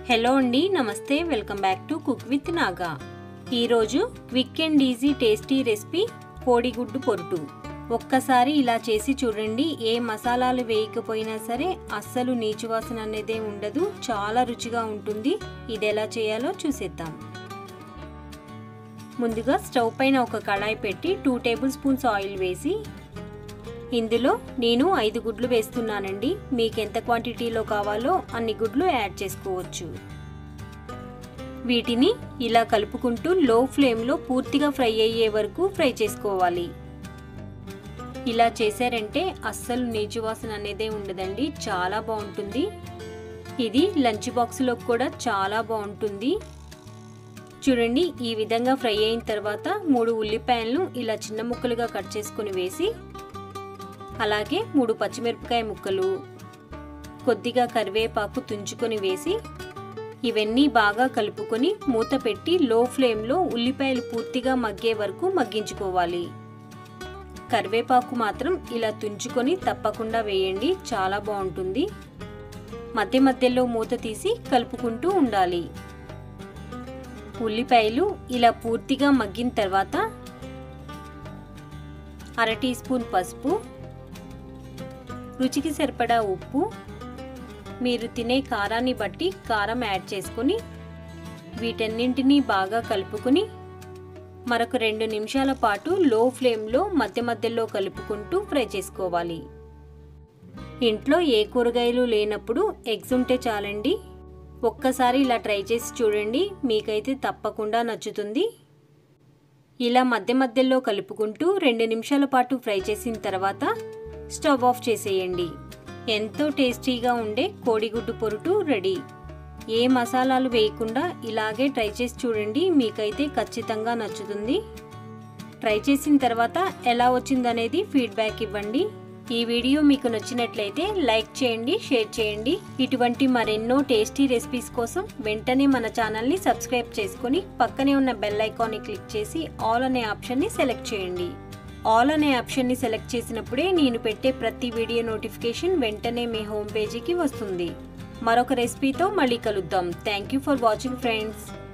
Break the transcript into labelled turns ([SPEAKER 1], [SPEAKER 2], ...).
[SPEAKER 1] hello అండి నమస్తే welcome back to cook with Naga ఈరోజు quick and easy tasty recipe కోడిగుడ్డు పొరుటు ఒక్కసారి ఇలా చేసి చూడండి ఏ మసాలాలు వేయకపోయినా సరే అస్సలు నీచు వాసన అనేదే ఉండదు చాలా రుచిగా ఉంటుంది ఇది ఎలా చేయాలో చూసేద్దాం ముందుగా స్టవ్ పైన ఒక కళాయి పెట్టి టూ టేబుల్ స్పూన్స్ ఆయిల్ వేసి ఇందులో నేను ఐదు గుడ్లు వేస్తున్నానండి మీకు ఎంత క్వాంటిటీలో కావాలో అన్ని గుడ్లు యాడ్ చేసుకోవచ్చు వీటిని ఇలా కలుపుకుంటూ లో ఫ్లేమ్లో పూర్తిగా ఫ్రై అయ్యే వరకు ఫ్రై చేసుకోవాలి ఇలా చేశారంటే అస్సలు నీచు వాసన అనేదే ఉండదండి చాలా బాగుంటుంది ఇది లంచ్ బాక్స్లో కూడా చాలా బాగుంటుంది చూడండి ఈ విధంగా ఫ్రై అయిన తర్వాత మూడు ఉల్లిపాయలను ఇలా చిన్న ముక్కలుగా కట్ చేసుకుని వేసి అలాగే మూడు పచ్చిమిరపకాయ ముక్కలు కొద్దిగా కరివేపాకు తుంచుకొని వేసి ఇవన్నీ బాగా కలుపుకొని మూత పెట్టి లో ఫ్లేమ్లో ఉల్లిపాయలు పూర్తిగా మగ్గే వరకు మగ్గించుకోవాలి కరివేపాకు మాత్రం ఇలా తుంచుకొని తప్పకుండా వేయండి చాలా బాగుంటుంది మధ్య మధ్యలో మూత తీసి కలుపుకుంటూ ఉండాలి ఉల్లిపాయలు ఇలా పూర్తిగా మగ్గిన తర్వాత అర టీ స్పూన్ పసుపు రుచికి సరిపడా ఉప్పు మీరు తినే కారాన్ని బట్టి కారం యాడ్ చేసుకొని వీటన్నింటినీ బాగా కలుపుకొని మరొక రెండు నిమిషాల పాటు లో ఫ్లేమ్లో మధ్య మధ్యలో కలుపుకుంటూ ఫ్రై చేసుకోవాలి ఇంట్లో ఏ కూరగాయలు లేనప్పుడు ఎగ్స్ ఉంటే చాలండి ఒక్కసారి ఇలా ట్రై చేసి చూడండి మీకైతే తప్పకుండా నచ్చుతుంది ఇలా మధ్య మధ్యలో కలుపుకుంటూ రెండు నిమిషాల పాటు ఫ్రై చేసిన తర్వాత స్టవ్ ఆఫ్ చేసేయండి ఎంతో టేస్టీగా ఉండే కోడిగుడ్డు పొరుటు రెడీ ఏ మసాలాలు వేయకుండా ఇలాగే ట్రై చేసి చూడండి మీకైతే ఖచ్చితంగా నచ్చుతుంది ట్రై చేసిన తర్వాత ఎలా వచ్చిందనేది ఫీడ్బ్యాక్ ఇవ్వండి ఈ వీడియో మీకు నచ్చినట్లయితే లైక్ చేయండి షేర్ చేయండి ఇటువంటి మరెన్నో టేస్టీ రెసిపీస్ కోసం వెంటనే మన ఛానల్ని సబ్స్క్రైబ్ చేసుకొని పక్కనే ఉన్న బెల్ ఐకాన్ని క్లిక్ చేసి ఆల్ అనే ఆప్షన్ని సెలెక్ట్ చేయండి ఆల్ అనే ఆప్షన్ని సెలెక్ట్ చేసినప్పుడే నేను పెట్టే ప్రతి వీడియో నోటిఫికేషన్ వెంటనే మీ హోమ్ పేజీకి వస్తుంది మరొక రెసిపీతో మళ్ళీ కలుద్దాం thank you for watching friends